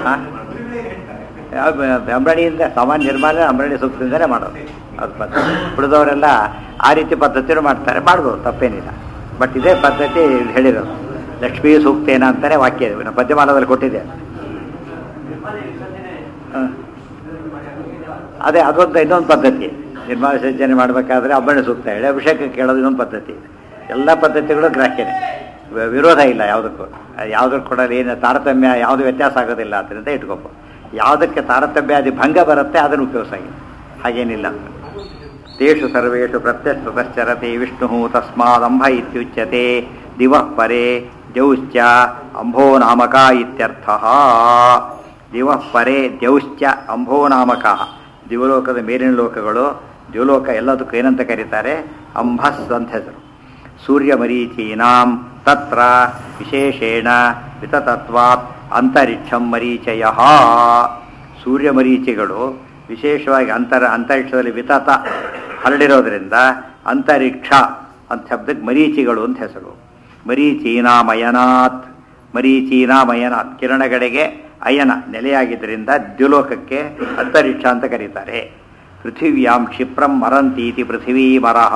ಅಂಬರಣಿಯಿಂದ ಸಾಮಾನ್ಯ ನಿರ್ಮಾಣ ಅಂಬರಣಿ ಸೂಕ್ತದಿಂದಲೇ ಮಾಡೋದು ಅದು ಪದ್ಧತಿ ಉಳಿದವರೆಲ್ಲ ಆ ರೀತಿ ಪದ್ಧತಿನೂ ಮಾಡ್ತಾರೆ ಮಾಡ್ಬೋದು ತಪ್ಪೇನಿಲ್ಲ ಬಟ್ ಇದೇ ಪದ್ಧತಿ ಹೇಳಿರೋದು ಲಕ್ಷ್ಮೀ ಸೂಕ್ತೇನ ಅಂತಾನೆ ವಾಕ್ಯ ಇದೆ ನಾವು ಪದ್ಯಮಾಲದಲ್ಲಿ ಕೊಟ್ಟಿದೆ ಹ. ಅದೇ ಅದೊಂದು ಇನ್ನೊಂದು ಪದ್ಧತಿ ನಿರ್ಮಾಣ ವಿಸರ್ಜನೆ ಮಾಡಬೇಕಾದ್ರೆ ಅಂಬರಣಿ ಸೂಕ್ತ ಹೇಳಿ ಅಭಿಷೇಕ ಕೇಳೋದು ಇನ್ನೊಂದು ಪದ್ಧತಿ ಇದೆ ಎಲ್ಲ ಪದ್ಧತಿಗಳು ಗ್ರಾಹ್ಯನೇ ವಿ- ವಿರೋಧ ಇಲ್ಲ ಯಾವುದಕ್ಕೂ ಯಾವುದಕ್ಕೆ ಕೂಡ ಏನು ತಾರತಮ್ಯ ಯಾವುದು ವ್ಯತ್ಯಾಸ ಆಗೋದಿಲ್ಲ ಅದರಿಂದ ಇಟ್ಕೊಪ್ಪ ಯಾವುದಕ್ಕೆ ತಾರತಮ್ಯಾದಿ ಭಂಗ ಬರುತ್ತೆ ಅದನ್ನು ಉಪಯೋಗಿಸಾಗಿ ಹಾಗೇನಿಲ್ಲ ತೇಷು ಸರ್ವೇಷು ಪ್ರತ್ಯಸ್ತಶ್ಚರತಿ ವಿಷ್ಣು ತಸ್ಮಾದಂಬ ಇತ್ಯುಚ್ಯತೆ ದಿವಃ ಪರೆ ದ್ಯೌಶ್ಚ ಅಂಭೋ ನಾಮಕ ಇತ್ಯರ್ಥ ದಿವಃ ಪರೆ ದ್ಯೌಶ್ಚ ಅಂಭೋ ನಾಮಕ ದಿವಲೋಕದ ಮೇಲಿನ ಲೋಕಗಳು ದ್ಯುಲೋಕ ಎಲ್ಲದಕ್ಕೂ ಏನಂತ ಕರೀತಾರೆ ಅಂಬಸ್ ಅಂತ ಹೆಸರು ಸೂರ್ಯಮರೀಚೀನಾಂ ತತ್ರ ವಿಶೇಷೇಣ ವಿತತತ್ವಾತ್ ಅಂತರಿಕ್ಷಂ ಮರೀಚಯ ಸೂರ್ಯಮರೀಚಿಗಳು ವಿಶೇಷವಾಗಿ ಅಂತರ ಅಂತರಿಕ್ಷದಲ್ಲಿ ವಿತತ ಹರಡಿರೋದ್ರಿಂದ ಅಂತರಿಕ್ಷ ಅಂತ ಶಬ್ದಕ್ಕೆ ಮರೀಚಿಗಳು ಅಂತ ಹೆಸರು ಮರೀಚೀನಾಮಯನಾತ್ ಮರೀಚೀನಾಮಯನಾತ್ ಕಿರಣಗಡೆಗೆ ಅಯನ ನೆಲೆಯಾಗಿದ್ದರಿಂದ ದ್ಯುಲೋಕಕ್ಕೆ ಅಂತರಿಕ್ಷ ಅಂತ ಕರೀತಾರೆ ಪೃಥಿವ್ಯಾಂ ಕ್ಷಿಪ್ರಂ ಮರಂತೀತಿ ಪೃಥಿವೀ ಮರಹ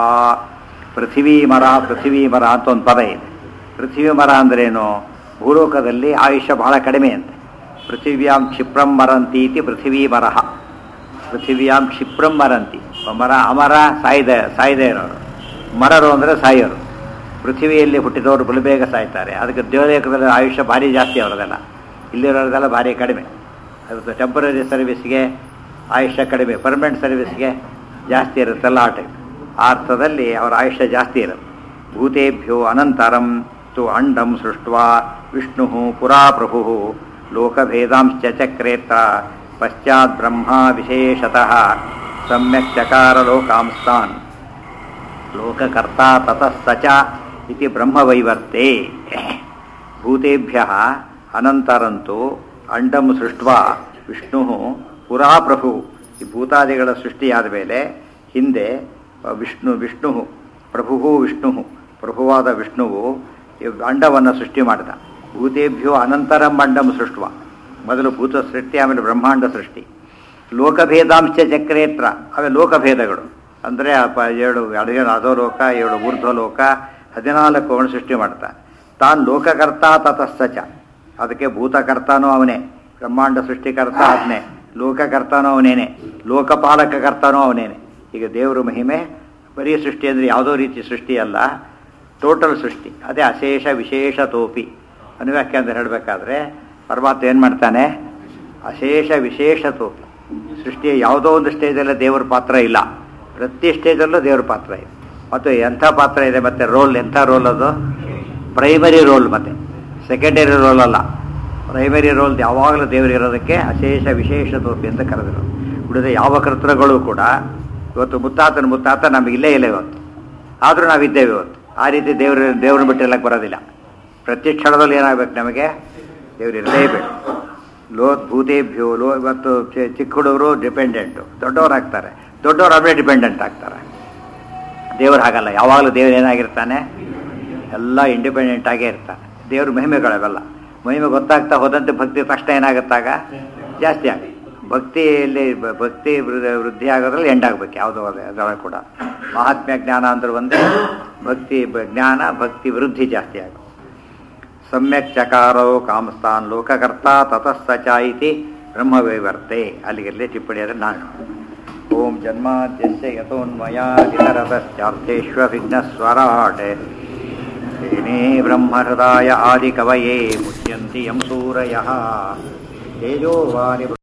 ಪೃಥಿವೀ ಮರ ಪೃಥಿವೀ ಮರ ಅಂತ ಒಂದು ಪದ ಇದೆ ಪೃಥ್ವಿ ಮರ ಅಂದ್ರೇನು ಭೂಲೋಕದಲ್ಲಿ ಆಯುಷ್ಯ ಬಹಳ ಕಡಿಮೆ ಅಂತೆ ಪೃಥಿವ್ಯಾಂ ಕ್ಷಿಪ್ರಂ ಮರಂತೀತಿ ಪೃಥಿವೀ ಮರಹ ಪೃಥಿವ್ಯಾಂ ಕ್ಷಿಪ್ರಂ ಮರಂತಿ ಮರ ಅಮರ ಸಾಯ್ದ ಸಾಯ್ದೇ ಇರೋರು ಮರರು ಅಂದರೆ ಸಾಯೋರು ಪೃಥ್ವಿಯಲ್ಲಿ ಹುಟ್ಟಿದವರು ಬಲು ಬೇಗ ಸಾಯ್ತಾರೆ ಅದಕ್ಕೆ ದೇವದೇಕದಲ್ಲಿ ಆಯುಷ್ಯ ಭಾರಿ ಜಾಸ್ತಿ ಅವರದೆಲ್ಲ ಇಲ್ಲಿರೋದೆಲ್ಲ ಭಾರಿ ಕಡಿಮೆ ಅದು ಟೆಂಪರರಿ ಸರ್ವಿಸ್ಗೆ ಆಯುಷ್ಯ ಕಡಿಮೆ ಪರ್ಮನೆಂಟ್ ಸರ್ವಿಸ್ಗೆ ಜಾಸ್ತಿ ಇರುತ್ತಲ್ಲ ಆ ಟೈಪ್ ಆ ಅರ್ಥದಲ್ಲಿ ಅವರ ಆಯುಷ್ಯ ಜಾಸ್ತಿ ಇರುತ್ತೆ ಭೂತೇಭ್ಯೋ ಅನಂತರಂ ತು ಅಂಡಂ ಸೃಷ್ಟ್ವಾ ವಿಷ್ಣು ಪುರಾ ಪ್ರಭು ಲೋಕಭೇದಾಂಶ್ಚ ಚಕ್ರೇತ್ರ ಪಶ್ಚಾತ್ ಬ್ರಹ್ಮ ವಿಶೇಷತಃ ಸಮ್ಯಕ್ ಚಕಾರ ಲೋಕಾಂಸ್ತಾನ್ ಲೋಕಕರ್ತ ತತಃ ಸಚ ಇತಿ ಬ್ರಹ್ಮವೈವರ್ತೆ ಭೂತೇಭ್ಯ ಅನಂತರಂತು ಅಂಡಂ ಸೃಷ್ಟ್ವಾ ವಿಷ್ಣು ಪುರಾ ಪ್ರಭು ಈ ಭೂತಾದಿಗಳ ಸೃಷ್ಟಿಯಾದ ಮೇಲೆ ಹಿಂದೆ ವಿಷ್ಣು ವಿಷ್ಣು ಪ್ರಭು ವಿಷ್ಣು ಪ್ರಭುವಾದ ವಿಷ್ಣುವು ಈ ಅಂಡವನ್ನು ಸೃಷ್ಟಿ ಮಾಡಿದ ಭೂತೇಭ್ಯೋ ಅನಂತರಂ ಅಂಡಂ ಸೃಷ್ಟ್ವ ಮೊದಲು ಭೂತ ಸೃಷ್ಟಿ ಆಮೇಲೆ ಬ್ರಹ್ಮಾಂಡ ಸೃಷ್ಟಿ ಲೋಕಭೇದಾಂಶ ಚಕ್ರೇತ್ರ ಅವೇ ಲೋಕಭೇದಗಳು ಅಂದರೆ ಏಳು ಅಡುಗೆ ಅಧೋಲೋಕ ಏಳು ಊರ್ಧ್ವಲೋಕ ಹದಿನಾಲ್ಕು ಅವನು ಸೃಷ್ಟಿ ಮಾಡ್ತಾನೆ ತಾನು ಲೋಕಕರ್ತ ತತಸ್ಸಚ ಅದಕ್ಕೆ ಭೂತಕರ್ತಾನೂ ಅವನೇ ಬ್ರಹ್ಮಾಂಡ ಸೃಷ್ಟಿಕರ್ತ ಅವನೇ ಲೋಕಕರ್ತಾನೂ ಅವನೇನೆ ಲೋಕಪಾಲಕ ಕರ್ತಾನೂ ಅವನೇನೆ ಈಗ ದೇವರು ಮಹಿಮೆ ಬರೀ ಸೃಷ್ಟಿ ಅಂದರೆ ಯಾವುದೋ ರೀತಿ ಸೃಷ್ಟಿ ಅಲ್ಲ ಟೋಟಲ್ ಸೃಷ್ಟಿ ಅದೇ ಅಶೇಷ ವಿಶೇಷ ತೋಪಿ ಅನುವ್ಯಾಖ್ಯ ಅಂತ ಹೇಳಬೇಕಾದ್ರೆ ಪರಮಾತ್ಮ ಏನು ಮಾಡ್ತಾನೆ ಅಶೇಷ ವಿಶೇಷ ತೋಪಿ ಸೃಷ್ಟಿಯ ಯಾವುದೋ ಒಂದು ಸ್ಟೇಜಲ್ಲಿ ದೇವರ ಪಾತ್ರ ಇಲ್ಲ ಪ್ರತಿ ಸ್ಟೇಜಲ್ಲೂ ದೇವರ ಪಾತ್ರ ಇದೆ ಮತ್ತು ಎಂಥ ಪಾತ್ರ ಇದೆ ಮತ್ತು ರೋಲ್ ಎಂಥ ರೋಲ್ ಅದು ಪ್ರೈಮರಿ ರೋಲ್ ಮತ್ತೆ ಸೆಕೆಂಡರಿ ರೋಲ್ ಅಲ್ಲ ಪ್ರೈಮರಿ ರೋಲ್ ಯಾವಾಗಲೂ ದೇವರು ಇರೋದಕ್ಕೆ ಅಶೇಷ ವಿಶೇಷ ತೋಪಿ ಅಂತ ಕರೆದರು ಉಳಿದ ಯಾವ ಕರ್ತೃಗಳು ಕೂಡ ಇವತ್ತು ಮುತ್ತಾತನ ಮುತ್ತಾತ ನಮಗೆ ಇಲ್ಲೇ ಇಲ್ಲ ಇವತ್ತು ಆದರೂ ನಾವಿದ್ದೇವೆ ಇವತ್ತು ಆ ರೀತಿ ದೇವ್ರ ದೇವ್ರನ್ನ ಬಿಟ್ಟು ಎಲ್ಲಕ್ಕೆ ಬರೋದಿಲ್ಲ ಪ್ರತಿ ಕ್ಷಣದಲ್ಲಿ ಏನಾಗಬೇಕು ನಮಗೆ ದೇವ್ರು ಇರಲೇಬೇಕು ಲೋ ಭೂತೇಭ್ಯೋ ಲೋ ಇವತ್ತು ಚಿ- ಚಿಕ್ಕ ಹುಡುಗರು ಡಿಪೆಂಡೆಂಟು ದೊಡ್ಡವ್ರು ಆಗ್ತಾರೆ ದೊಡ್ಡವ್ರು ಅವರೇ ಡಿಪೆಂಡೆಂಟ್ ಆಗ್ತಾರೆ ದೇವ್ರು ಹಾಗಲ್ಲ ಯಾವಾಗಲೂ ದೇವ್ರು ಏನಾಗಿರ್ತಾನೆ ಎಲ್ಲ ಇಂಡಿಪೆಂಡೆಂಟ್ ಆಗೇ ಇರ್ತಾನೆ ದೇವ್ರ ಮಹಿಮೆಗಳವೆಲ್ಲ ಮಹಿಮೆ ಗೊತ್ತಾಗ್ತಾ ಹೋದಂತೆ ಭಕ್ತಿ ತಕ್ಷಣ ಏನಾಗುತ್ತಾಗ ಜಾಸ್ತಿ ಆಗುತ್ತೆ ಭಕ್ತಿಯಲ್ಲಿ ಬ- ಭಕ್ತಿ ವೃ- ವೃದ್ಧಿ ಆಗೋದ್ರಲ್ಲಿ ಎಂಡ್ ಆಗ್ಬೇಕು ಯಾವುದೋ ಅದೇ ಅದರೊಳಗೆ ಕೂಡ ಮಹಾತ್ಮ್ಯ ಜ್ಞಾನ ಅಂದ್ರೆ ಒಂದೇ ಭಕ್ತಿ ಬ- ಜ್ಞಾನ ಭಕ್ತಿ ವೃದ್ಧಿ ಜಾಸ್ತಿ ಆಗುತ್ತೆ ಸಮ್ಯಕ್ ಚಕಾರೋ ಕಾಮಸ್ತಾನ್ ಲೋಕಕರ್ತ ತತಃ ಸ ಚ ಇತಿ ಬ್ರಹ್ಮವೈವರ್ತೆ ಅಲ್ಲಿಗೆಲ್ಲೇ ಟಿಪ್ಪಣಿ ಆದರೆ ನಾನು ಓಂ ಜನ್ಮಾದ್ಯಸ್ಯ ಯಥೋನ್ಮಯಾದಿತರತಶ್ಚಾರ್ಥೇಶ್ವ ವಿಘ್ನಸ್ವರಾಟ್ तेने ब्रह्महृदाय आदिकवये मुह्यन्ति यं सूरयः तेजोवानि